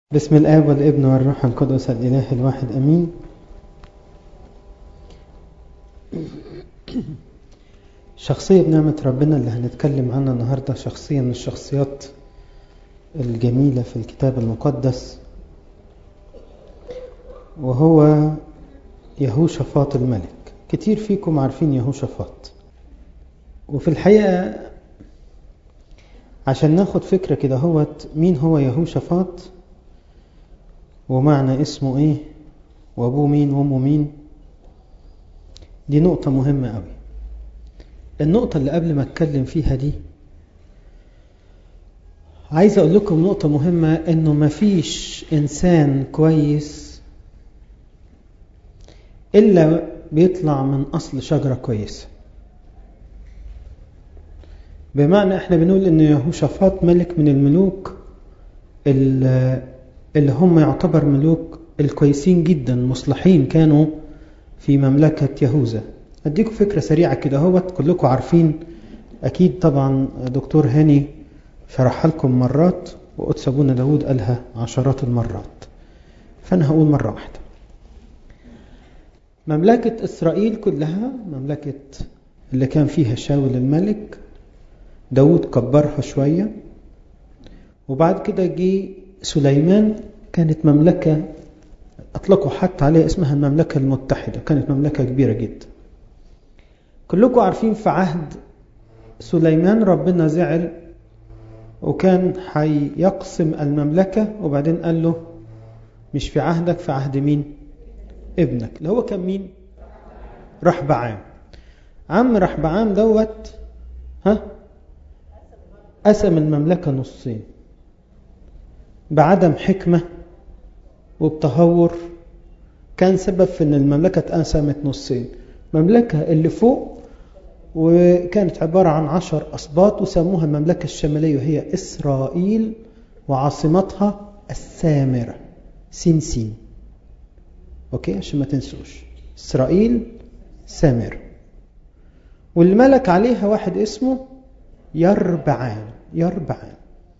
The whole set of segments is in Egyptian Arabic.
بسم الآب والابن والروح القدس الإله الواحد أمين شخصية بنعمة ربنا اللي هنتكلم عنها النهاردة شخصية من الشخصيات الجميلة في الكتاب المقدس وهو يهوشافاط الملك كتير فيكم عارفين يهوشافاط وفي الحقيقة عشان ناخد فكرة كده هوت مين هو يهوشافاط ومعنى اسمه ايه وابوه مين وامه مين دي نقطة مهمة قوي النقطة اللي قبل ما اتكلم فيها دي عايز اقول لكم نقطة مهمة انه مفيش انسان كويس الا بيطلع من اصل شجرة كويسة بمعنى احنا بنقول ان يهوشافاط ملك من الملوك اللي هم يعتبر ملوك الكويسين جدا مصلحين كانوا في مملكة يهوذا أديكم فكرة سريعة كده هوت كلكم عارفين أكيد طبعا دكتور هاني شرحها لكم مرات وقدس أبونا داود قالها عشرات المرات فأنا هقول مرة واحدة مملكة إسرائيل كلها مملكة اللي كان فيها شاول الملك داود كبرها شوية وبعد كده جه سليمان كانت مملكة أطلقوا حتى عليها اسمها المملكة المتحدة كانت مملكة كبيرة جدا كلكم عارفين في عهد سليمان ربنا زعل وكان هيقسم المملكة وبعدين قال له مش في عهدك في عهد مين ابنك اللي هو كان مين رحبعام عم رحبعام دوت ها قسم المملكة نصين بعدم حكمة وبتهور كان سبب في ان المملكة اتقسمت نصين المملكة اللي فوق وكانت عبارة عن عشر أسباط وسموها المملكة الشمالية وهي إسرائيل وعاصمتها السامرة سين سين أوكي عشان ما تنسوش إسرائيل سامرة واللي ملك عليها واحد اسمه يربعان يربعان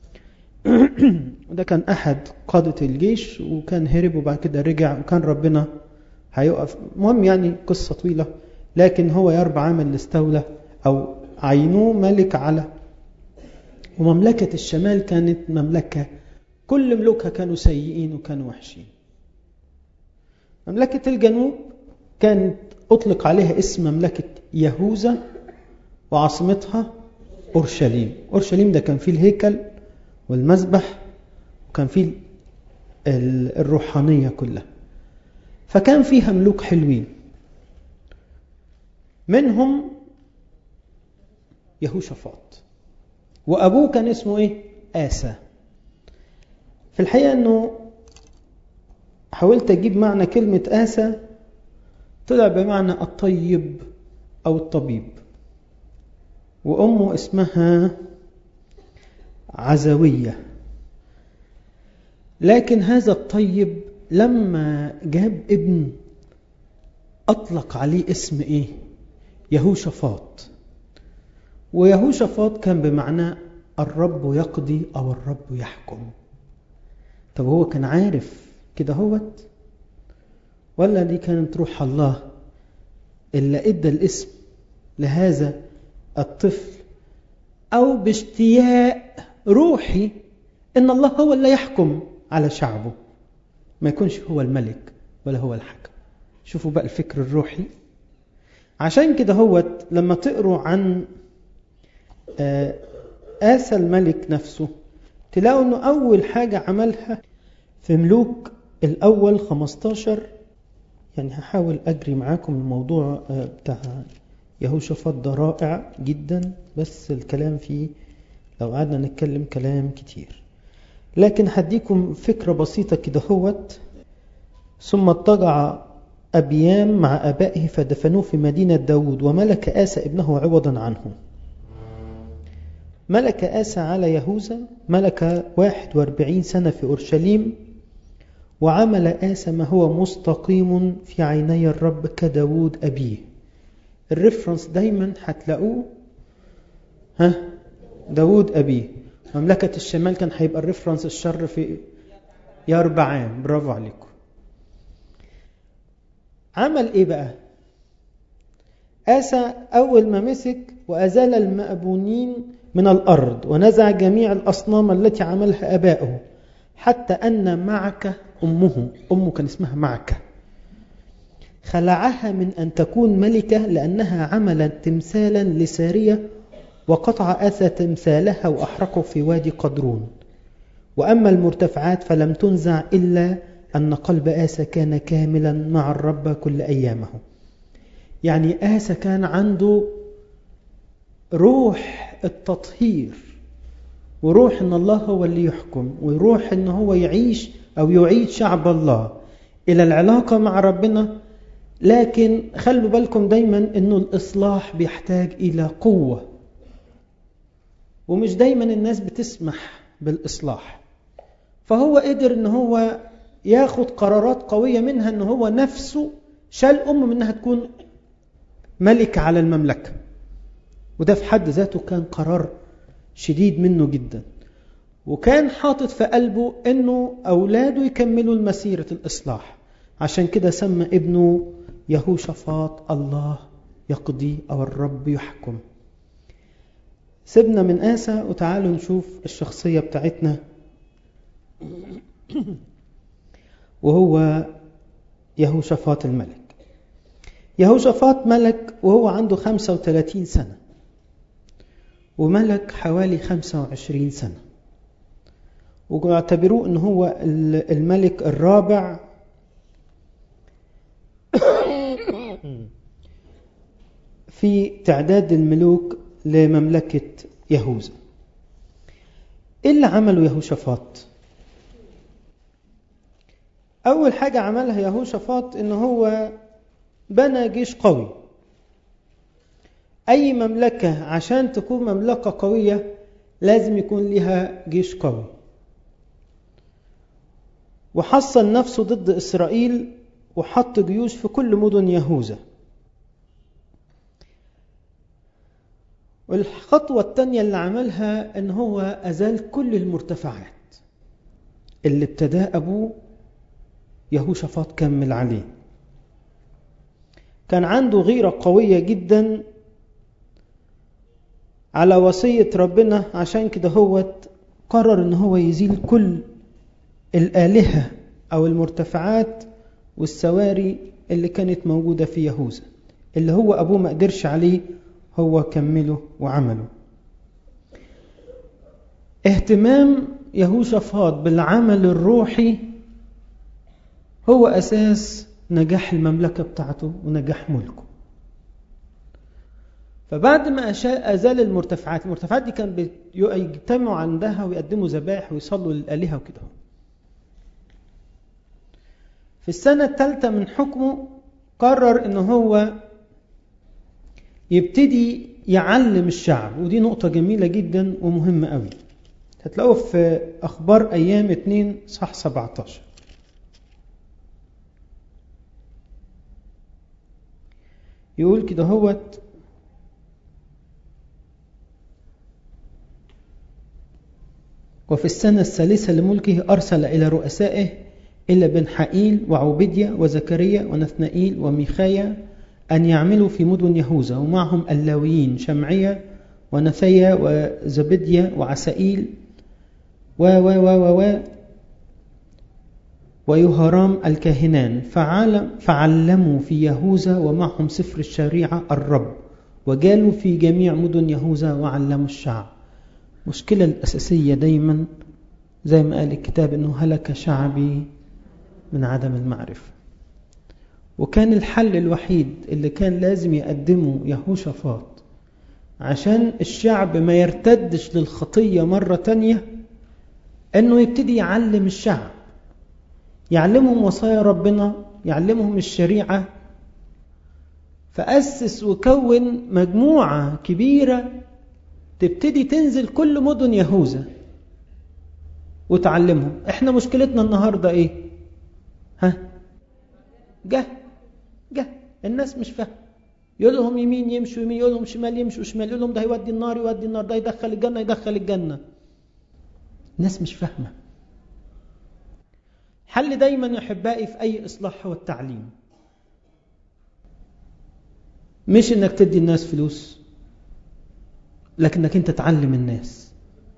وده كان أحد قادة الجيش وكان هرب وبعد كده رجع وكان ربنا هيقف المهم يعني قصة طويلة لكن هو يربع عام اللي استولى أو عينوه ملك على ومملكة الشمال كانت مملكة كل ملوكها كانوا سيئين وكانوا وحشين مملكة الجنوب كانت أطلق عليها اسم مملكة يهوذا وعاصمتها أورشليم أورشليم ده كان فيه الهيكل والمذبح وكان فيه الروحانية كلها فكان فيها ملوك حلوين منهم يهوشافاط وأبوه كان اسمه إيه؟ آسى في الحقيقة أنه حاولت أجيب معنى كلمة آسى طلع بمعنى الطيب أو الطبيب وأمه اسمها عزوية لكن هذا الطيب لما جاب ابن أطلق عليه اسم إيه؟ يهوشافاط ويهوشافاط كان بمعنى الرب يقضي أو الرب يحكم طب هو كان عارف كده هوت ولا دي كانت روح الله اللي ادى الاسم لهذا الطفل أو باشتياق روحي إن الله هو اللي يحكم على شعبه ما يكونش هو الملك ولا هو الحكم شوفوا بقى الفكر الروحي عشان كده هو لما تقروا عن آسى الملك نفسه تلاقوا انه اول حاجة عملها في ملوك الاول 15 يعني هحاول اجري معاكم الموضوع بتاع يهوشافاط ده رائع جدا بس الكلام فيه لو قعدنا نتكلم كلام كتير لكن هديكم فكرة بسيطة كده هوت ثم اضطجع أبيام مع أبائه فدفنوه في مدينة داود وملك آسى ابنه عوضا عنه ملك آسى على يهوذا ملك 41 سنة في أورشليم وعمل آسى ما هو مستقيم في عيني الرب كداود أبيه الريفرنس دايما هتلاقوه ها داود أبيه مملكة الشمال كان هيبقى الريفرنس الشر في يا ربعام برافو عليكم عمل ايه بقى آسى أول ما مسك وأزال المأبونين من الأرض ونزع جميع الأصنام التي عملها أباؤه حتى أن معك أمه أمه كان اسمها معكة خلعها من أن تكون ملكة لأنها عملت تمثالا لسارية وقطع آسى تمثالها وأحرقه في وادي قدرون وأما المرتفعات فلم تنزع إلا أن قلب آسى كان كاملا مع الرب كل أيامه يعني آسى كان عنده روح التطهير وروح ان الله هو اللي يحكم وروح ان هو يعيش او يعيد شعب الله الى العلاقه مع ربنا لكن خلوا بالكم دايما انه الاصلاح بيحتاج الى قوه ومش دايما الناس بتسمح بالاصلاح فهو قدر ان هو ياخد قرارات قويه منها ان هو نفسه شال امه من انها تكون ملك على المملكه وده في حد ذاته كان قرار شديد منه جدا وكان حاطط في قلبه انه اولاده يكملوا المسيره الاصلاح عشان كده سمى ابنه يهوشافاط الله يقضي او الرب يحكم سيبنا من آسى وتعالوا نشوف الشخصية بتاعتنا وهو يهوشافاط الملك يهوشافاط ملك وهو عنده 35 سنة وملك حوالي 25 سنة واعتبروه ان هو الملك الرابع في تعداد الملوك لمملكة يهوذا ايه اللي عمله يهوشافاط اول حاجة عملها يهوشافاط ان هو بنى جيش قوي اي مملكة عشان تكون مملكة قوية لازم يكون لها جيش قوي وحصن نفسه ضد اسرائيل وحط جيوش في كل مدن يهوذا والخطوة الثانية اللي عملها ان هو ازال كل المرتفعات اللي ابتداه ابوه يهوشافاط كمل عليه كان عنده غيرة قوية جدا على وصية ربنا عشان كده هو قرر ان هو يزيل كل الآلهة أو المرتفعات والسواري اللي كانت موجودة في يهوذا اللي هو أبوه ما قدرش عليه هو كمله وعمله اهتمام يهوشافاط بالعمل الروحي هو أساس نجاح المملكة بتاعته ونجاح ملكه فبعد ما أزال المرتفعات المرتفعات دي كان يجتمعوا عندها ويقدموا ذبائح ويصلوا للآلهة وكده في السنة الثالثة من حكمه قرر ان هو يبتدي يعلم الشعب ودي نقطة جميلة جدا ومهمة قوي هتلاقوه في أخبار أيام 2 صح 17 يقول كده هوت وفي السنة الثالثة لملكه أرسل إلى رؤسائه إلا بن حائيل وعوبديا وزكريا ونثنائيل وميخايا أن يعملوا في مدن يهوذا ومعهم اللاويين شمعية ونثيا وزبديا وعسائيل و و و و و ويهرام الكاهنان فعلم فعلموا في يهوذا ومعهم سفر الشريعة الرب وجالوا في جميع مدن يهوذا وعلموا الشعب المشكلة الأساسية دايما زي ما قال الكتاب أنه هلك شعبي من عدم المعرفة وكان الحل الوحيد اللي كان لازم يقدمه يهوشافاط عشان الشعب ما يرتدش للخطية مرة تانية أنه يبتدي يعلم الشعب يعلمهم وصايا ربنا يعلمهم الشريعة فأسس وكون مجموعة كبيرة تبتدي تنزل كل مدن يهوذا وتعلمهم احنا مشكلتنا النهاردة ايه ها جه جه الناس مش فاهمه يقول لهم يمين يمشوا يمين يقول لهم شمال يمشوا شمال يقول لهم ده يودي النار يودي النار ده يدخل الجنة يدخل الجنة الناس مش فاهمة حل دايما يا احبائي في اي اصلاح هو التعليم مش انك تدي الناس فلوس لكنك انت تعلم الناس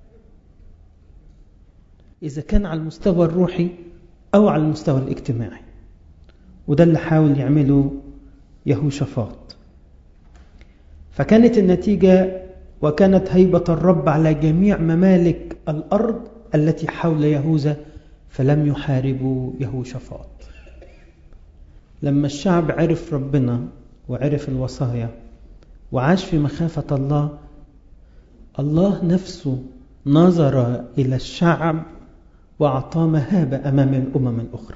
اذا كان على المستوى الروحي او على المستوى الاجتماعي وده اللي حاول يعمله يهوشافاط فكانت النتيجة وكانت هيبة الرب على جميع ممالك الأرض التي حول يهوذا فلم يحاربوا يهوشافاط لما الشعب عرف ربنا وعرف الوصايا وعاش في مخافة الله الله نفسه نظر إلى الشعب وأعطاه مهابة أمام الأمم الأخرى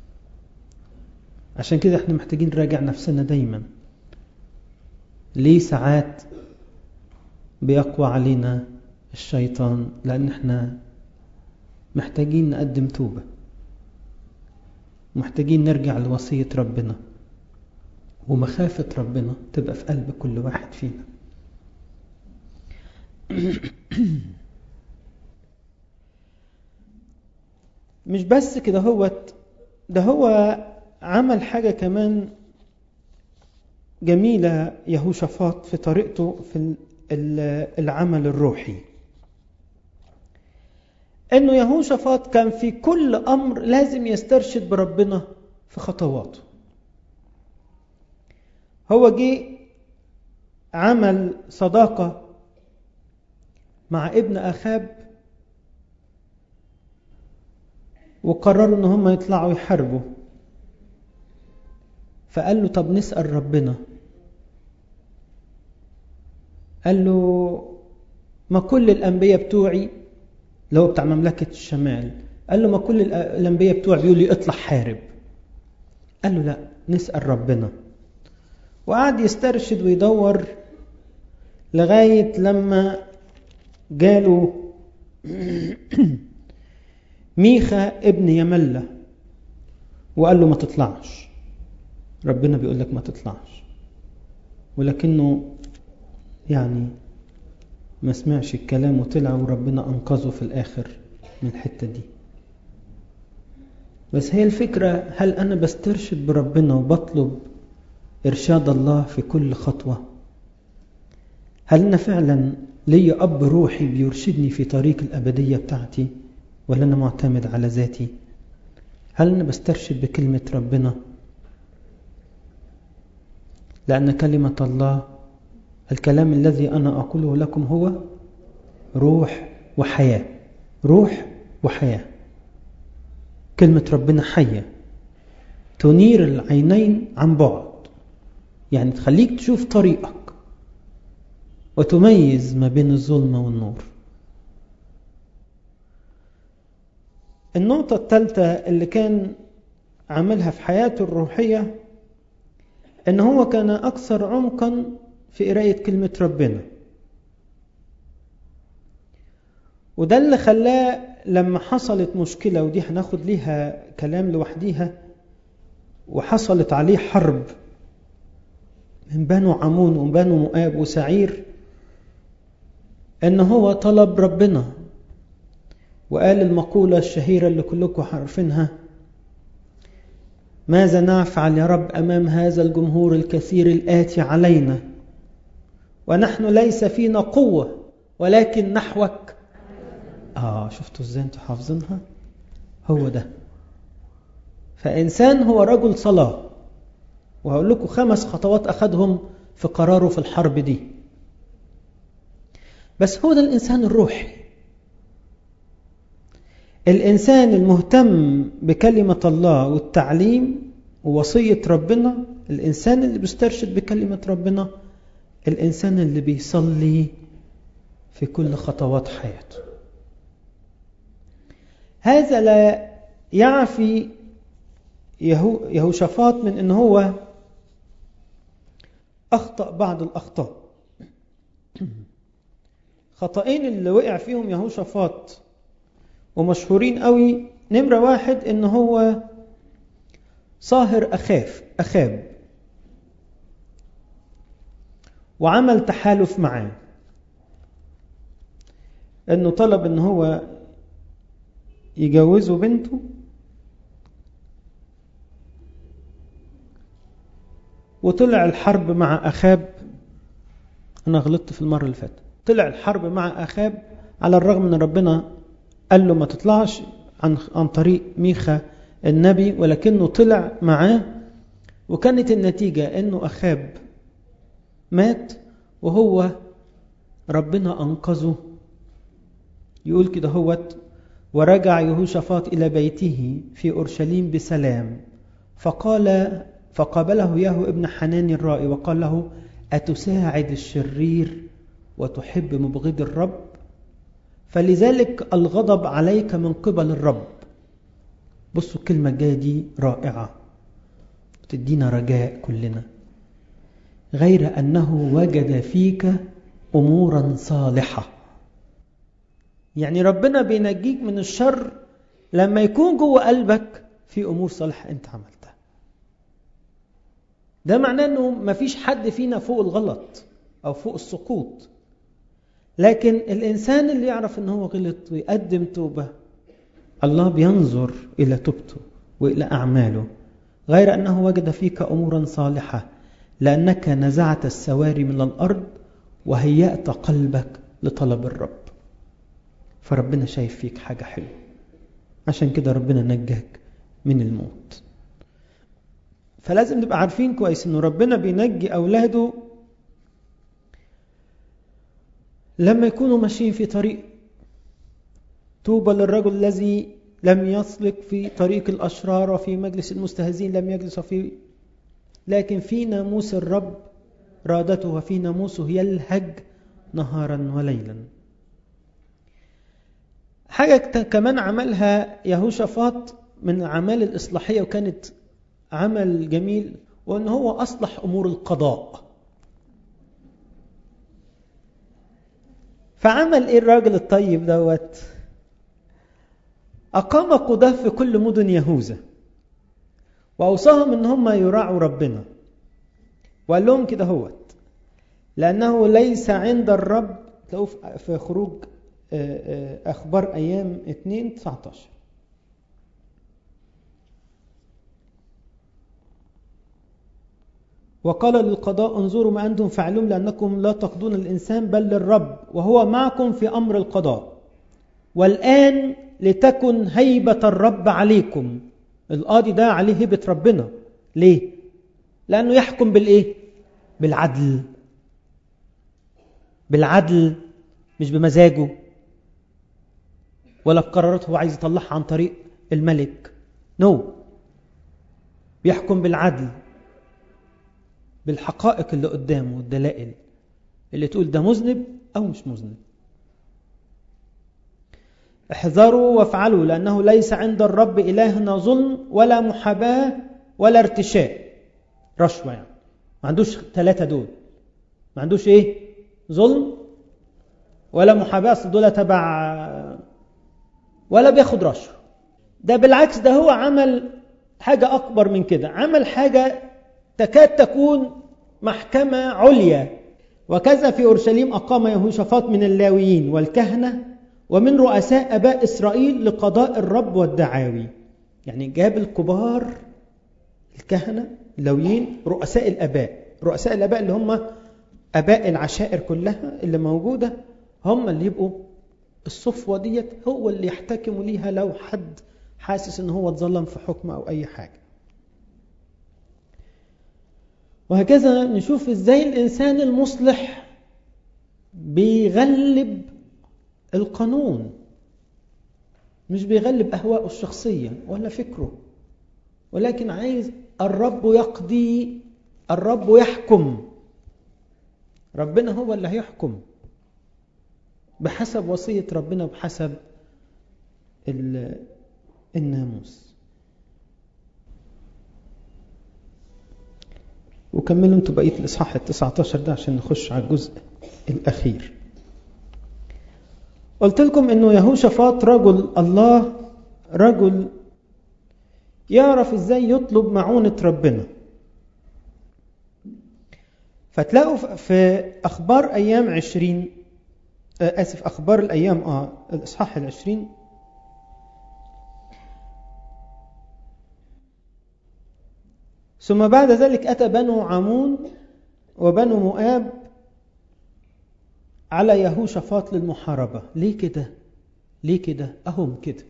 عشان كده احنا محتاجين نراجع نفسنا دايما ليه ساعات بيقوى علينا الشيطان لأن احنا محتاجين نقدم توبة محتاجين نرجع لوصية ربنا ومخافة ربنا تبقى في قلب كل واحد فينا مش بس كده هوت ده هو عمل حاجة كمان جميلة يهوشافاط في طريقته في العمل الروحي انه يهوشافاط كان في كل امر لازم يسترشد بربنا في خطواته هو جه عمل صداقة مع ابن أخاب وقرروا ان هم يطلعوا يحاربوا فقال له طب نسأل ربنا قال له ما كل الأنبياء بتوعي اللي هو بتاع مملكة الشمال قال له ما كل الأنبياء بتوعي بيقول لي اطلع حارب قال له لا نسأل ربنا وقعد يسترشد ويدور لغاية لما جاله ميخا ابن يملة وقال له ما تطلعش ربنا بيقول لك ما تطلعش ولكنه يعني ما سمعش الكلام وطلع وربنا أنقذه في الآخر من الحتة دي بس هي الفكرة هل أنا بسترشد بربنا وبطلب إرشاد الله في كل خطوة هل أنا فعلا لي أب روحي بيرشدني في طريق الأبدية بتاعتي ولا أنا معتمد على ذاتي هل أنا بسترشد بكلمة ربنا لأن كلمة الله الكلام الذي أنا أقوله لكم هو روح وحياة روح وحياة كلمة ربنا حية تنير العينين عن بعد يعني تخليك تشوف طريقك وتميز ما بين الظلمة والنور النقطة الثالثة اللي كان عملها في حياته الروحية ان هو كان اكثر عمقا في قراية كلمة ربنا وده اللي خلاه لما حصلت مشكلة ودي هناخد ليها كلام لوحديها وحصلت عليه حرب من بنو عمون وبنو مؤاب وسعير ان هو طلب ربنا وقال المقولة الشهيرة اللي كلكم عارفينها ماذا نفعل يا رب أمام هذا الجمهور الكثير الآتي علينا ونحن ليس فينا قوة ولكن نحوك آه شفتوا ازاي انتوا حافظينها هو ده فإنسان هو رجل صلاة وهقول لكم خمس خطوات أخذهم في قراره في الحرب دي بس هو ده الإنسان الروحي الإنسان المهتم بكلمة الله والتعليم ووصية ربنا الإنسان اللي بيسترشد بكلمة ربنا الإنسان اللي بيصلي في كل خطوات حياته هذا لا يعفي يهو يهوشافاط من ان هو اخطا بعض الاخطاء خطأين اللي وقع فيهم يهوشافاط ومشهورين قوي نمرة واحد ان هو صاهر أخاف أخاب وعمل تحالف معاه انه طلب ان هو يجوزه بنته وطلع الحرب مع أخاب أنا غلطت في المرة اللي فاتت طلع الحرب مع أخاب على الرغم من ربنا قال له ما تطلعش عن عن طريق ميخا النبي ولكنه طلع معاه وكانت النتيجة انه اخاب مات وهو ربنا انقذه يقول كده هوت ورجع يهوشافاط الى بيته في اورشليم بسلام فقال فقابله ياهو ابن حنان الرائي وقال له اتساعد الشرير وتحب مبغض الرب فلذلك الغضب عليك من قبل الرب بصوا الكلمة الجاية دي رائعة تدينا رجاء كلنا غير أنه وجد فيك أمورا صالحة يعني ربنا بينجيك من الشر لما يكون جوه قلبك في أمور صالحة أنت عملتها ده معناه أنه مفيش حد فينا فوق الغلط أو فوق السقوط لكن الإنسان اللي يعرف أنه هو غلط ويقدم توبة الله بينظر إلى توبته وإلى أعماله غير أنه وجد فيك أمورا صالحة لأنك نزعت السواري من الأرض وهيأت قلبك لطلب الرب فربنا شايف فيك حاجة حلوة عشان كده ربنا نجاك من الموت فلازم نبقى عارفين كويس انه ربنا بينجي اولاده لما يكونوا ماشيين في طريق طوبى للرجل الذي لم يسلك في طريق الأشرار وفي مجلس المستهزين لم يجلس في لكن في ناموس الرب رادته وفي ناموسه يلهج نهارا وليلا حاجة كمان عملها يهوشافاط من الأعمال الإصلاحية وكانت عمل جميل وأن هو أصلح أمور القضاء فعمل إيه الراجل الطيب دوت أقام قضاة في كل مدن يهوذا وأوصاهم إن هم يراعوا ربنا وقال لهم كده هوت لأنه ليس عند الرب تلاقوه في خروج أخبار أيام 2 19 وقال للقضاء انظروا ما أنتم فعلون لأنكم لا تقضون الإنسان بل للرب وهو معكم في أمر القضاء والآن لتكن هيبة الرب عليكم القاضي ده عليه هيبة ربنا ليه؟ لأنه يحكم بالإيه؟ بالعدل بالعدل مش بمزاجه ولا بقرارات هو عايز يطلعها عن طريق الملك نو no. بيحكم بالعدل بالحقائق اللي قدامه والدلائل اللي تقول ده مذنب أو مش مذنب احذروا وافعلوا لأنه ليس عند الرب إلهنا ظلم ولا محاباة ولا ارتشاء رشوة يعني ما عندوش ثلاثة دول ما عندوش ايه ظلم ولا محاباة أصل دول تبع ولا بياخد رشوة ده بالعكس ده هو عمل حاجة أكبر من كده عمل حاجة تكاد تكون محكمة عليا وكذا في أورشليم أقام يهوشافاط من اللاويين والكهنة ومن رؤساء أباء إسرائيل لقضاء الرب والدعاوي يعني جاب الكبار الكهنة اللاويين رؤساء الأباء رؤساء الأباء اللي هم أباء العشائر كلها اللي موجودة هم اللي يبقوا الصفوة ديت هو اللي يحتكموا ليها لو حد حاسس ان هو اتظلم في حكم او اي حاجة وهكذا نشوف ازاي الانسان المصلح بيغلب القانون مش بيغلب اهواءه الشخصية ولا فكره ولكن عايز الرب يقضي الرب يحكم ربنا هو اللي هيحكم بحسب وصية ربنا وبحسب الناموس وكملوا انتوا بقية الإصحاح ال 19 ده عشان نخش على الجزء الأخير قلت لكم انه يهوشافاط رجل الله رجل يعرف ازاي يطلب معونة ربنا فتلاقوا في أخبار أيام عشرين آسف أخبار الأيام آه الإصحاح العشرين ثم بعد ذلك أتى بنو عمون وبنو مؤاب على يهوشافاط للمحاربة ليه كده ليه كده أهم كده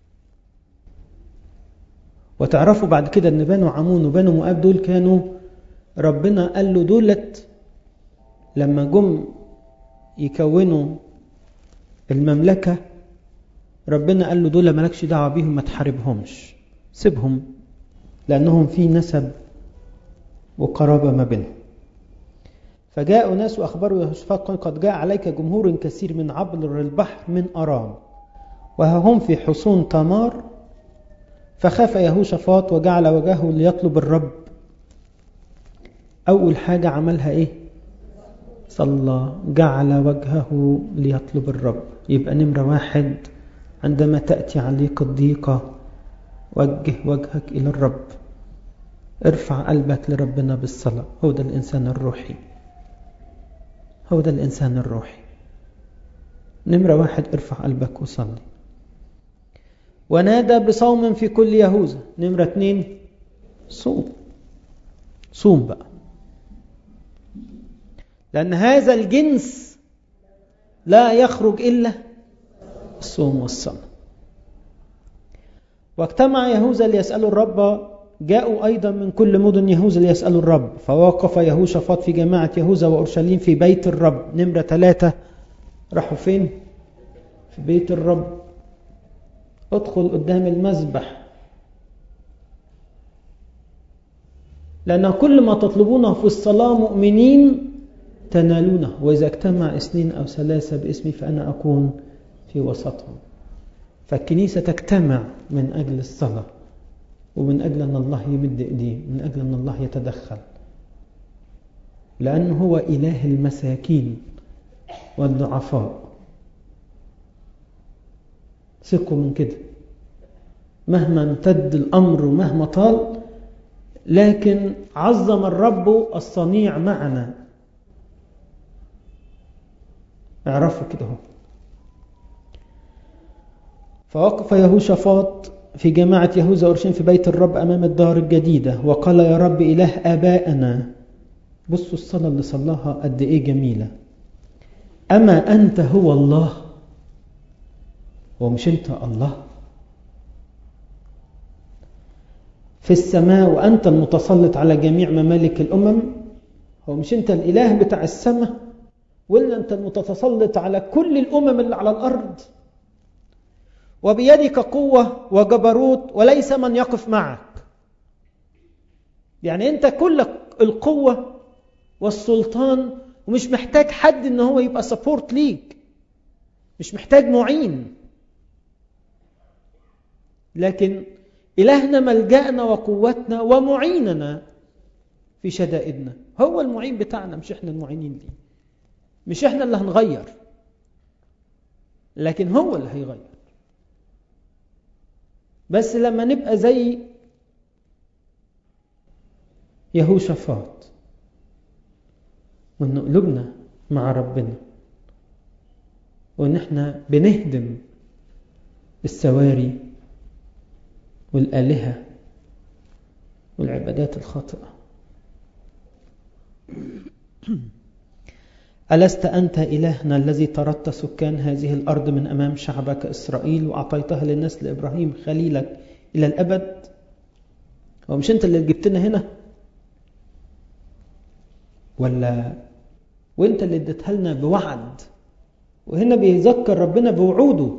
وتعرفوا بعد كده ان بنو عمون وبنو مؤاب دول كانوا ربنا قال له دولت لما جم يكونوا المملكة ربنا قال له دول مالكش دعوة بيهم ما تحاربهمش سيبهم لأنهم في نسب وقرابة ما بينهم فجاءوا ناس وأخبروا يهوشافاط قد جاء عليك جمهور كثير من عبر البحر من أرام وهم في حصون تمار فخاف يهوشافاط وجعل وجهه ليطلب الرب أول حاجة عملها إيه صلى جعل وجهه ليطلب الرب يبقى نمرة واحد عندما تأتي عليك الضيقة وجه وجهك إلى الرب ارفع قلبك لربنا بالصلاة هو ده الإنسان الروحي هو ده الإنسان الروحي نمرة واحد ارفع قلبك وصلي ونادى بصوم في كل يهوذا نمرة اتنين صوم صوم بقى لأن هذا الجنس لا يخرج إلا الصوم والصلاة واجتمع يهوذا ليسألوا الرب جاءوا أيضا من كل مدن يهوذا ليسألوا الرب فوقف يهوشافاط في جماعة يهوذا وأورشليم في بيت الرب نمرة ثلاثة راحوا فين؟ في بيت الرب ادخل قدام المذبح لأن كل ما تطلبونه في الصلاة مؤمنين تنالونه وإذا اجتمع اثنين أو ثلاثة باسمي فأنا أكون في وسطهم فالكنيسة تجتمع من أجل الصلاة ومن أجل أن الله يمد إيديه من أجل أن الله يتدخل لأنه هو إله المساكين والضعفاء ثقوا من كده مهما امتد الأمر ومهما طال لكن عظم الرب الصنيع معنا اعرفوا كده هو فوقف يهوشافاط في جماعة يهوذا أورشليم في بيت الرب أمام الدار الجديدة وقال يا رب إله آبائنا بصوا الصلاة اللي صلاها قد إيه جميلة أما أنت هو الله ومش أنت الله في السماء وأنت المتسلط على جميع ممالك الأمم هو مش أنت الإله بتاع السماء ولا أنت المتسلط على كل الأمم اللي على الأرض وبيدك قوة وجبروت وليس من يقف معك يعني أنت كلك القوة والسلطان ومش محتاج حد ان هو يبقى سبورت ليك مش محتاج معين لكن إلهنا ملجأنا وقوتنا ومعيننا في شدائدنا هو المعين بتاعنا مش احنا المعينين ليه مش احنا اللي هنغير لكن هو اللي هيغير بس لما نبقى زي يهوشافاط وان قلوبنا مع ربنا وان احنا بنهدم السواري والآلهة والعبادات الخاطئة ألست أنت إلهنا الذي طردت سكان هذه الأرض من أمام شعبك إسرائيل وأعطيتها للنسل إبراهيم خليلك إلى الأبد هو مش أنت اللي جبتنا هنا ولا وانت اللي اديتها لنا بوعد وهنا بيذكر ربنا بوعوده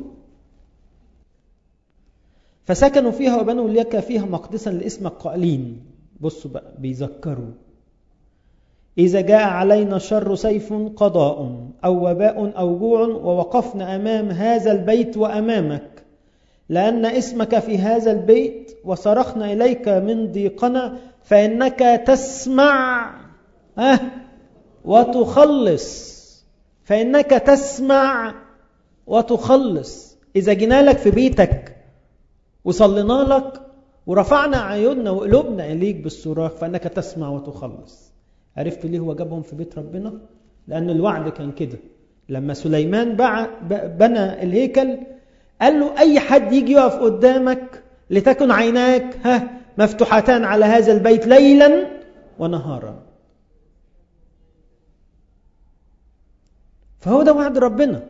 فسكنوا فيها وبنوا لك فيها مقدسا لاسمك قائلين بصوا بقى بيذكروا إذا جاء علينا شر سيف قضاء أو وباء أو جوع ووقفنا أمام هذا البيت وأمامك لأن اسمك في هذا البيت وصرخنا إليك من ضيقنا فإنك تسمع أه وتخلص فإنك تسمع وتخلص إذا جينا لك في بيتك وصلينا لك ورفعنا عيوننا وقلوبنا إليك بالصراخ فإنك تسمع وتخلص عرفت ليه هو جابهم في بيت ربنا لأن الوعد كان كده لما سليمان بنى الهيكل قال له أي حد يجي يقف قدامك لتكن عيناك ها مفتوحتان على هذا البيت ليلا ونهارا فهو ده وعد ربنا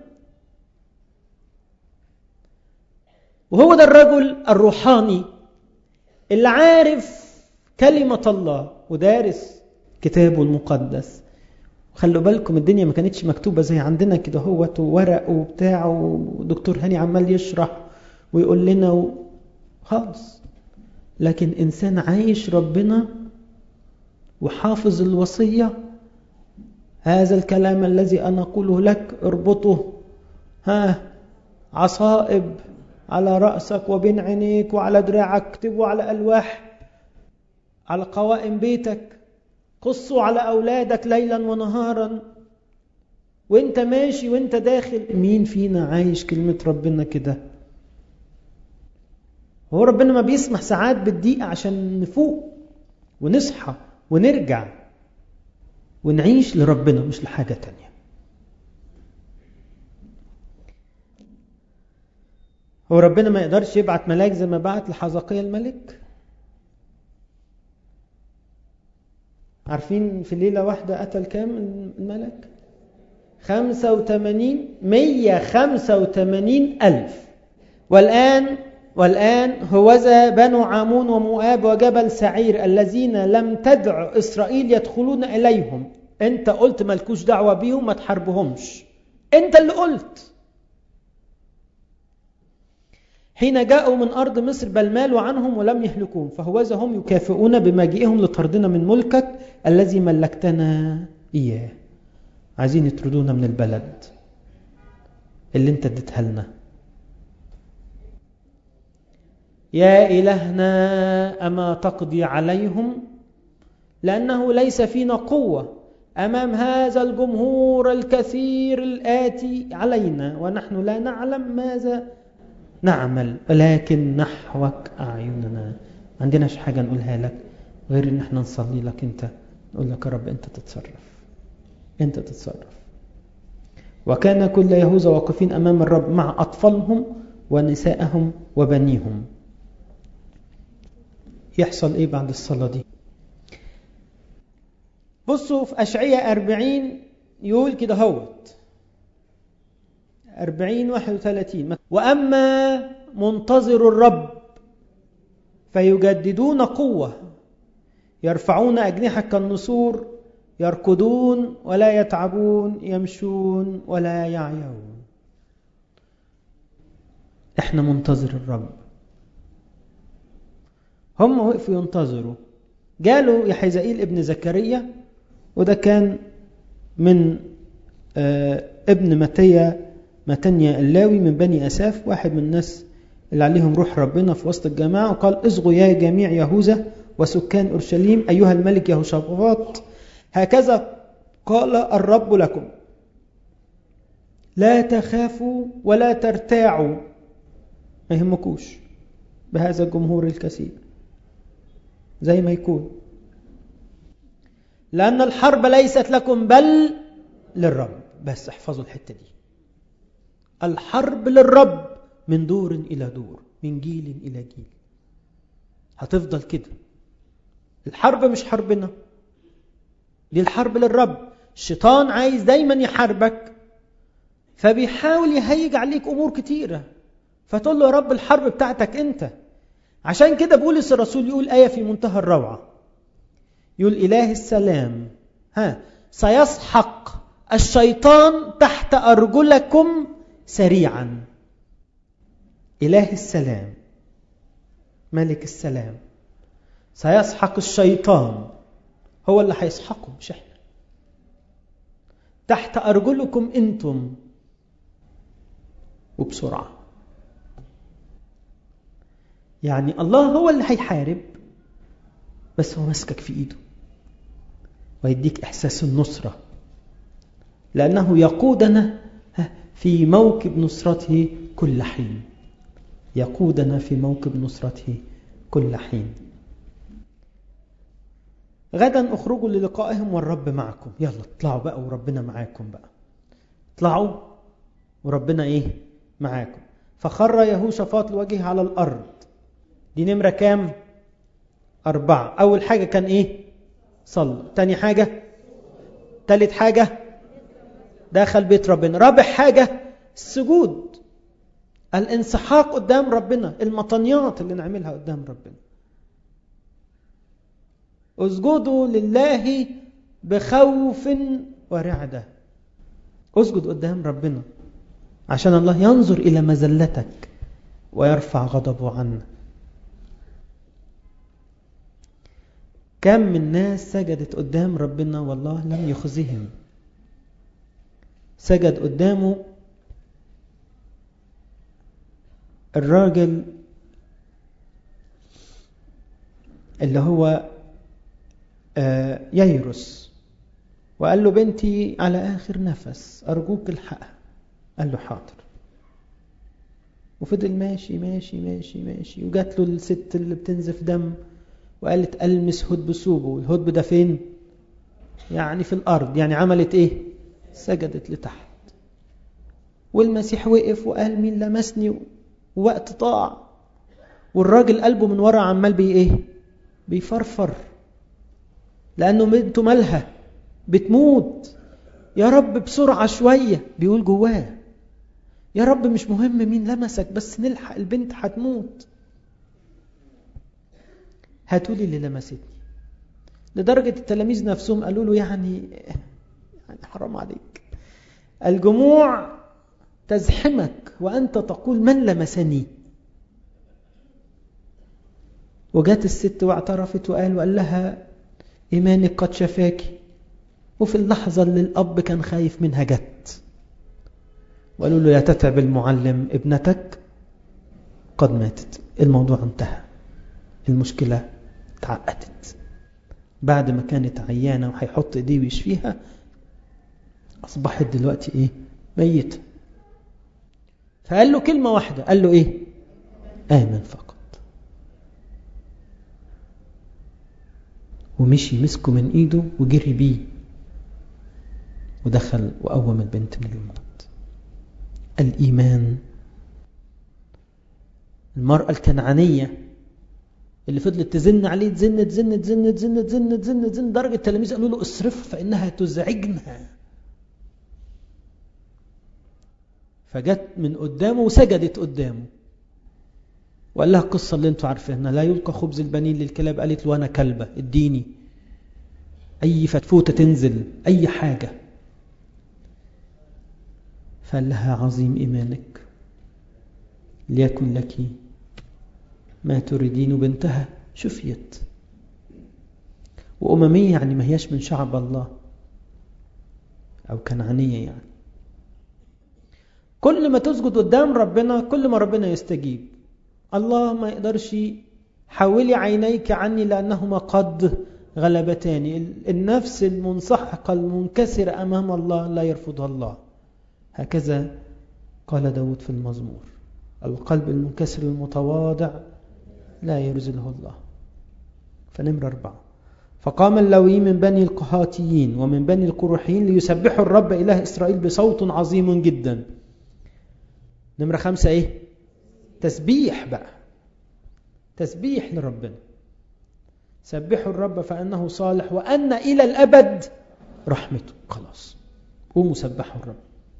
وهو ده الرجل الروحاني اللي عارف كلمة الله ودارس كتابه المقدس خلوا بالكم الدنيا ما كانتش مكتوبة زي عندنا كده هوت وورق وبتاع ودكتور هاني عمال يشرح ويقول لنا و... خالص لكن إنسان عايش ربنا وحافظ الوصية هذا الكلام الذي أنا أقوله لك اربطه ها عصائب على رأسك وبين عينيك وعلى دراعك اكتبه على ألواح على قوائم بيتك قصوا على أولادك ليلا ونهارا وانت ماشي وانت داخل مين فينا عايش كلمة ربنا كده هو ربنا ما بيسمح ساعات بالدقيقة عشان نفوق ونصحى ونرجع ونعيش لربنا مش لحاجة تانية هو ربنا ما يقدرش يبعت ملاك زي ما بعت لحزقية الملك عارفين في ليلة واحدة قتل كام الملك خمسة وثمانين مية خمسة وثمانين ألف والآن والآن هوذا بنو عامون ومؤاب وجبل سعير الذين لم تدع إسرائيل يدخلون إليهم أنت قلت ملكوش دعوة بيهم ما تحاربهمش أنت اللي قلت حين جاءوا من أرض مصر بل مالوا عنهم ولم يهلكوهم فهوذا هم يكافئون بمجيئهم لطردنا من ملكك الذي ملكتنا إياه عايزين يطردونا من البلد اللي انت اديتها لنا يا إلهنا أما تقضي عليهم لأنه ليس فينا قوة أمام هذا الجمهور الكثير الآتي علينا ونحن لا نعلم ماذا نعمل ولكن نحوك أعيننا ما عندناش حاجة نقولها لك غير إن احنا نصلي لك أنت نقول لك يا رب أنت تتصرف أنت تتصرف وكان كل يهوذا واقفين أمام الرب مع أطفالهم ونسائهم وبنيهم يحصل إيه بعد الصلاة دي بصوا في أشعية أربعين يقول كده هوت أربعين واحد وثلاثين وأما منتظر الرب فيجددون قوة يرفعون أجنحة كالنسور يركضون ولا يتعبون يمشون ولا يعيون احنا منتظر الرب هم وقفوا ينتظروا جاله يحيزائيل ابن زكريا وده كان من آه ابن متيا متنيا اللاوي من بني أساف واحد من الناس اللي عليهم روح ربنا في وسط الجماعة وقال اصغوا يا جميع يهوذا وسكان أورشليم أيها الملك يهوشافاط هكذا قال الرب لكم لا تخافوا ولا ترتاعوا ما يهمكوش بهذا الجمهور الكثير زي ما يكون لأن الحرب ليست لكم بل للرب بس احفظوا الحتة دي الحرب للرب من دور إلى دور من جيل إلى جيل هتفضل كده الحرب مش حربنا دي الحرب للرب الشيطان عايز دايما يحاربك فبيحاول يهيج عليك أمور كتيرة فتقول له يا رب الحرب بتاعتك أنت عشان كده بولس الرسول يقول آية في منتهى الروعة يقول إله السلام ها سيسحق الشيطان تحت أرجلكم سريعا إله السلام ملك السلام سيسحق الشيطان هو اللي هيسحقه مش احنا تحت أرجلكم أنتم وبسرعة يعني الله هو اللي هيحارب بس هو ماسكك في ايده ويديك احساس النصره لانه يقودنا في موكب نصرته كل حين يقودنا في موكب نصرته كل حين غدا اخرجوا للقائهم والرب معكم يلا اطلعوا بقى وربنا معاكم بقى اطلعوا وربنا ايه معاكم فخر يهوشافاط الوجه على الارض دي نمره كام أربعة أول حاجة كان إيه صلى تاني حاجة تالت حاجة دخل بيت ربنا رابع حاجة السجود الانسحاق قدام ربنا المطنيات اللي نعملها قدام ربنا اسجدوا لله بخوف ورعدة اسجد قدام ربنا عشان الله ينظر إلى مزلتك ويرفع غضبه عنك كم من ناس سجدت قدام ربنا والله لم يخزهم سجد قدامه الراجل اللي هو ييرس وقال له بنتي على آخر نفس أرجوك الحقها قال له حاضر وفضل ماشي ماشي ماشي ماشي وجات له الست اللي بتنزف دم وقالت ألمس هدب ثوبه والهدب ده فين يعني في الأرض يعني عملت إيه سجدت لتحت والمسيح وقف وقال مين لمسني ووقت طاع والراجل قلبه من ورا عمال بي إيه بيفرفر لأنه بنته مالها بتموت يا رب بسرعة شوية بيقول جواه يا رب مش مهم مين لمسك بس نلحق البنت هتموت هاتوا لي اللي لمستني لدرجة التلاميذ نفسهم قالوا له يعني يعني حرام عليك الجموع تزحمك وأنت تقول من لمسني وجات الست واعترفت وقال وقال لها إيمانك قد شفاكي وفي اللحظة اللي الأب كان خايف منها جت وقالوا له لا تتعب المعلم ابنتك قد ماتت الموضوع انتهى المشكلة تعقدت بعد ما كانت عيانة وهيحط ايديه ويشفيها أصبحت دلوقتي إيه ميتة فقال له كلمة واحدة قال له إيه آمن فقط ومشي مسكه من إيده وجري بيه ودخل وقوم البنت من الموت الإيمان المرأة الكنعانية اللي فضلت تزن عليه تزن تزن تزن تزن تزن تزن تزن درجة التلاميذ قالوا له اصرف فإنها تزعجنا فجت من قدامه وسجدت قدامه وقال لها القصة اللي انتوا عارفينها لا يلقى خبز البنين للكلاب قالت له أنا كلبة اديني أي فتفوتة تنزل أي حاجة فقال لها عظيم إيمانك ليكن لك ما تريدين بنتها شفيت وأممية يعني ما هياش من شعب الله أو كنعانية يعني كل ما تسجد قدام ربنا كل ما ربنا يستجيب الله ما يقدرش حولي عينيك عني لأنهما قد غلبتاني النفس المنسحقة المنكسرة أمام الله لا يرفضها الله هكذا قال داود في المزمور القلب المنكسر المتواضع لا يرزله الله فنمر أربعة فقام اللوي من بني القهاتيين ومن بني القروحيين ليسبحوا الرب إله إسرائيل بصوت عظيم جدا نمرة خمسة إيه تسبيح بقى تسبيح لربنا سبحوا الرب فأنه صالح وأن إلى الأبد رحمته خلاص قوموا سبحوا الرب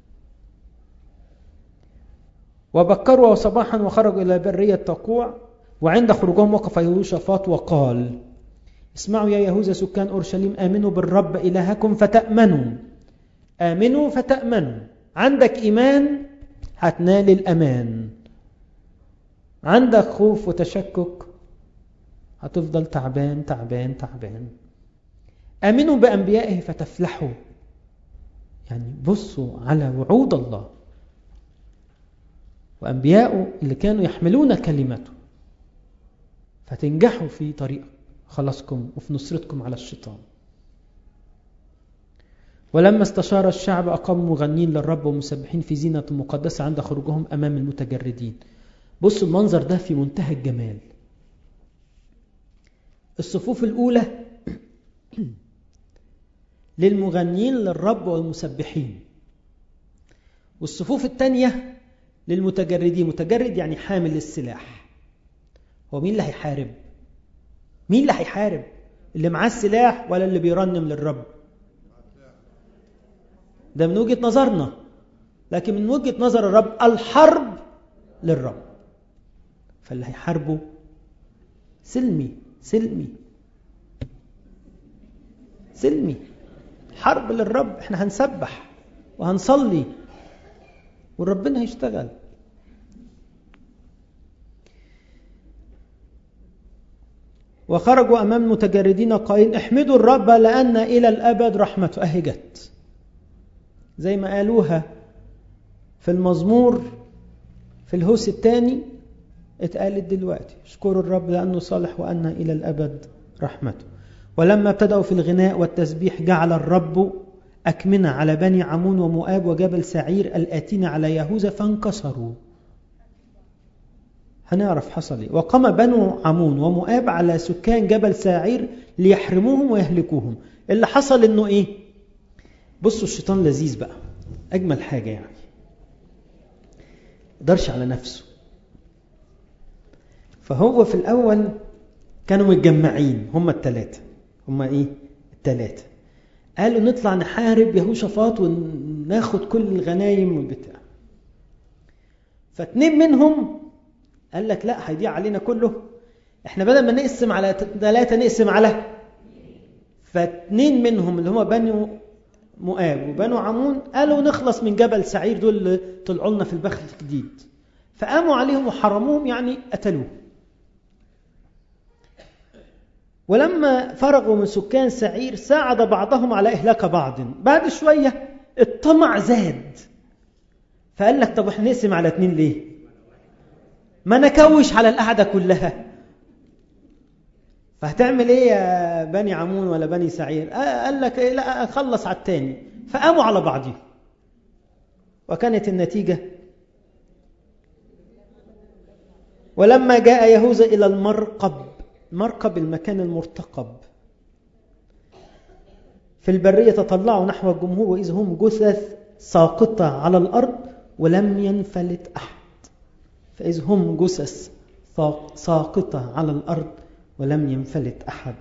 وبكروا صباحا وخرجوا إلى برية تقوع وعند خروجهم وقف يهوشافاط وقال اسمعوا يا يهوذا سكان أورشليم آمنوا بالرب إلهكم فتأمنوا آمنوا فتأمنوا عندك إيمان هتنال الأمان عندك خوف وتشكك هتفضل تعبان تعبان تعبان آمنوا بأنبيائه فتفلحوا يعني بصوا على وعود الله وأنبياءه اللي كانوا يحملون كلمته فتنجحوا في طريق خلاصكم وفي نصرتكم على الشيطان ولما استشار الشعب أقاموا مغنين للرب ومسبحين في زينة مقدسة عند خروجهم أمام المتجردين بصوا المنظر ده في منتهى الجمال الصفوف الأولى للمغنين للرب والمسبحين والصفوف الثانية للمتجردين متجرد يعني حامل السلاح هو مين اللي هيحارب مين اللي هيحارب اللي معاه السلاح ولا اللي بيرنم للرب ده من وجهة نظرنا لكن من وجهة نظر الرب الحرب للرب فاللي هيحاربه سلمي سلمي سلمي حرب للرب احنا هنسبح وهنصلي وربنا هيشتغل وخرجوا أمام المتجردين قائلين احمدوا الرب لأن إلى الأبد رحمته أهي جت زي ما قالوها في المزمور في الهوس الثاني اتقالت دلوقتي اشكروا الرب لأنه صالح وأن إلى الأبد رحمته ولما ابتدأوا في الغناء والتسبيح جعل الرب أكمنة على بني عمون ومؤاب وجبل سعير الآتين على يهوذا فانكسروا هنعرف حصل ايه وقام بنو عمون ومؤاب على سكان جبل سعير ليحرموهم ويهلكوهم اللي حصل انه ايه بصوا الشيطان لذيذ بقى اجمل حاجه يعني قدرش على نفسه فهو في الاول كانوا متجمعين هم الثلاثه هم ايه الثلاثه قالوا نطلع نحارب يهوشافاط وناخد كل الغنايم والبتاع فاتنين منهم قال لك لا هيضيع علينا كله احنا بدل ما نقسم على ثلاثة نقسم على فاتنين منهم اللي هم بنو مؤاب وبنو عمون قالوا نخلص من جبل سعير دول اللي طلعوا لنا في البخت الجديد فقاموا عليهم وحرموهم يعني قتلوه ولما فرغوا من سكان سعير ساعد بعضهم على إهلاك بعض بعد شوية الطمع زاد فقال لك طب احنا نقسم على اتنين ليه ما نكوش على القعدة كلها فهتعمل ايه يا بني عمون ولا بني سعير قال لك إيه لا خلص على التاني فقاموا على بعضهم وكانت النتيجة ولما جاء يهوذا إلى المرقب مرقب المكان المرتقب في البرية تطلعوا نحو الجمهور وإذ هم جثث ساقطة على الأرض ولم ينفلت أحد فإذ هم جثث ساقطة على الأرض ولم ينفلت أحد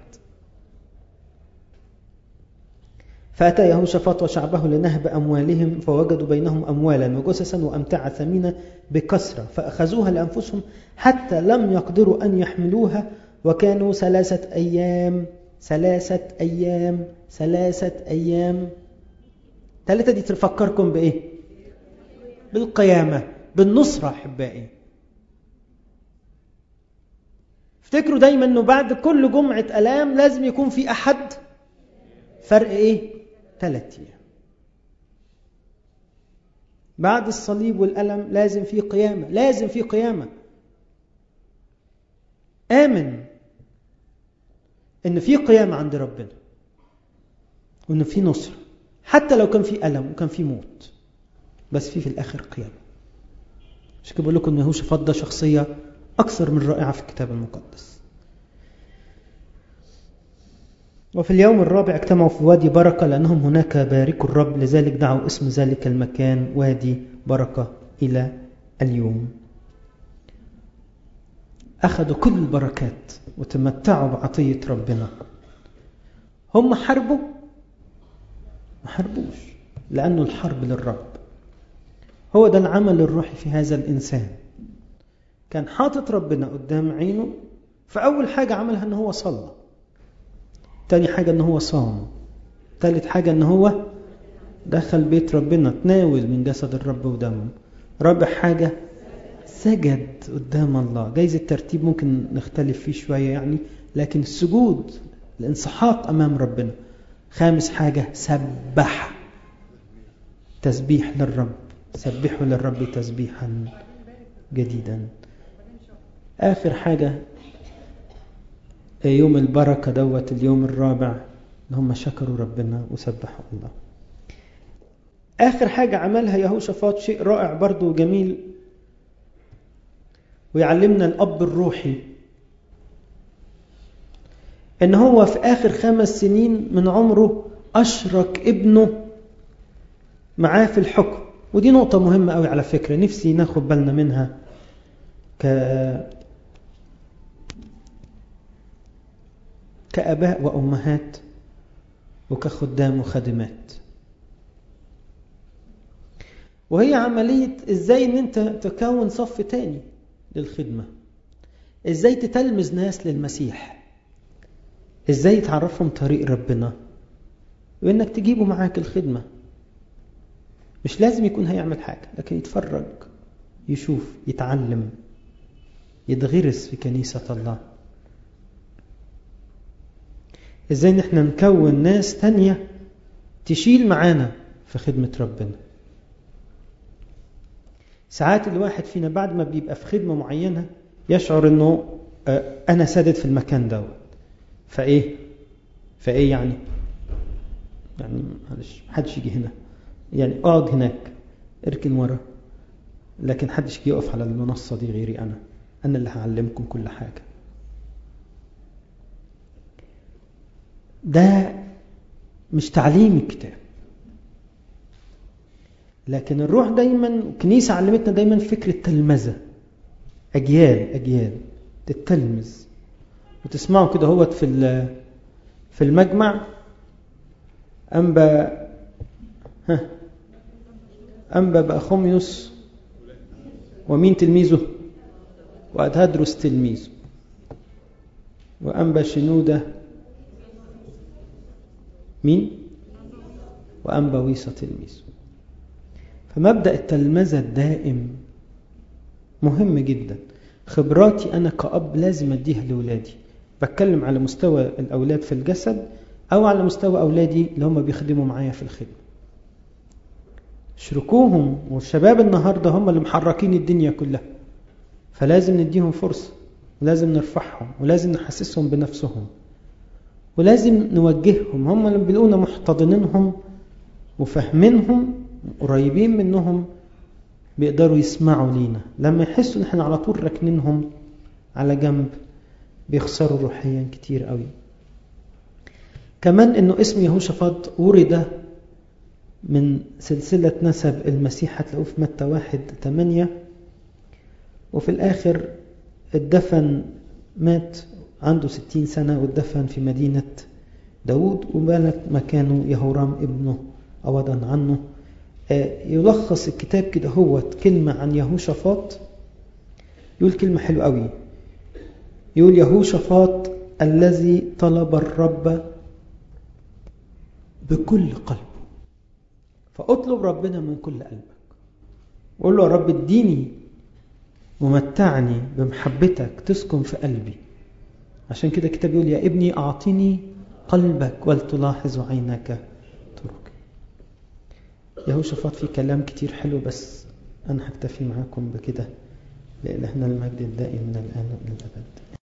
فأتى يهوشافاط وشعبه لنهب أموالهم فوجدوا بينهم أموالا وجثثا وأمتعة ثمينة بكثرة فأخذوها لأنفسهم حتى لم يقدروا أن يحملوها وكانوا ثلاثة أيام ثلاثة أيام ثلاثة أيام ثلاثة دي تفكركم بإيه؟ بالقيامة بالنصرة أحبائي افتكروا دايما أنه بعد كل جمعة ألام لازم يكون في أحد فرق إيه؟ ثلاثة أيام بعد الصليب والألم لازم في قيامة لازم في قيامة آمن إن في قيامة عند ربنا وإن في نصرة حتى لو كان في ألم وكان في موت بس في في الآخر قيامة مش كده بقول لكم إن يهوشافاط ده شخصية أكثر من رائعة في الكتاب المقدس وفي اليوم الرابع اجتمعوا في وادي بركة لأنهم هناك باركوا الرب لذلك دعوا اسم ذلك المكان وادي بركة إلى اليوم أخذوا كل البركات وتمتعوا بعطية ربنا هم حاربوا ما حاربوش لأنه الحرب للرب هو ده العمل الروحي في هذا الإنسان كان حاطط ربنا قدام عينه فأول حاجة عملها أنه هو صلى تاني حاجة أنه هو صام تالت حاجة أنه هو دخل بيت ربنا تناول من جسد الرب ودمه رابع حاجة سجد قدام الله جايز الترتيب ممكن نختلف فيه شوية يعني لكن السجود الانسحاق أمام ربنا خامس حاجة سبح تسبيح للرب سبحوا للرب تسبيحا جديدا آخر حاجة يوم البركة دوت اليوم الرابع ان هم شكروا ربنا وسبحوا الله آخر حاجة عملها يهوشافاط شيء رائع برضو وجميل ويعلمنا الأب الروحي إن هو في آخر خمس سنين من عمره أشرك ابنه معاه في الحكم ودي نقطة مهمة قوي على فكرة نفسي ناخد بالنا منها ك كأباء وأمهات وكخدام وخادمات وهي عملية ازاي ان انت تكون صف تاني للخدمة ازاي تتلمذ ناس للمسيح ازاي تعرفهم طريق ربنا وانك تجيبه معاك الخدمة مش لازم يكون هيعمل حاجة لكن يتفرج يشوف يتعلم يتغرس في كنيسة الله ازاي ان احنا نكون ناس تانية تشيل معانا في خدمة ربنا ساعات الواحد فينا بعد ما بيبقى في خدمة معينة يشعر انه انا سادد في المكان دوت فايه فايه يعني يعني معلش محدش يجي هنا يعني اقعد هناك اركن ورا لكن محدش يجي يقف على المنصة دي غيري انا انا اللي هعلمكم كل حاجة ده مش تعليم الكتاب لكن الروح دايما الكنيسة علمتنا دايما فكرة تلمذة أجيال أجيال تتلمذ وتسمعوا كده هوت في في المجمع أنبا ها أنبا بأخوميوس ومين تلميذه وأدهدرس تلميذه وأنبا شنودة مين وأنبا ويصة تلميذه فمبدأ التلمذة الدائم مهم جدا خبراتي أنا كأب لازم أديها لأولادي بتكلم على مستوى الأولاد في الجسد أو على مستوى أولادي اللي هم بيخدموا معايا في الخدمة شركوهم والشباب النهاردة هم اللي محركين الدنيا كلها فلازم نديهم فرصة ولازم نرفعهم ولازم نحسسهم بنفسهم ولازم نوجههم هم اللي بيلاقونا محتضنينهم وفاهمينهم قريبين منهم بيقدروا يسمعوا لينا لما يحسوا ان احنا على طول راكنينهم على جنب بيخسروا روحيا كتير قوي كمان انه اسم يهوشافاط ورد من سلسلة نسب المسيح هتلاقوه في متى واحد ثمانية وفي الآخر اتدفن مات عنده ستين سنة واتدفن في مدينة داود وبالك مكانه يهورام ابنه عوضا عنه يلخص الكتاب كده هو كلمة عن يهوشافاط يقول كلمة حلوة قوي يقول يهوشافاط الذي طلب الرب بكل قلبه فاطلب ربنا من كل قلبك قول له يا رب اديني ومتعني بمحبتك تسكن في قلبي عشان كده الكتاب يقول يا ابني أعطني قلبك ولتلاحظ عينك طرق يهوشافاط في كلام كتير حلو بس أنا هكتفي معاكم بكده لإلهنا المجد الدائم من الآن وإلى الأبد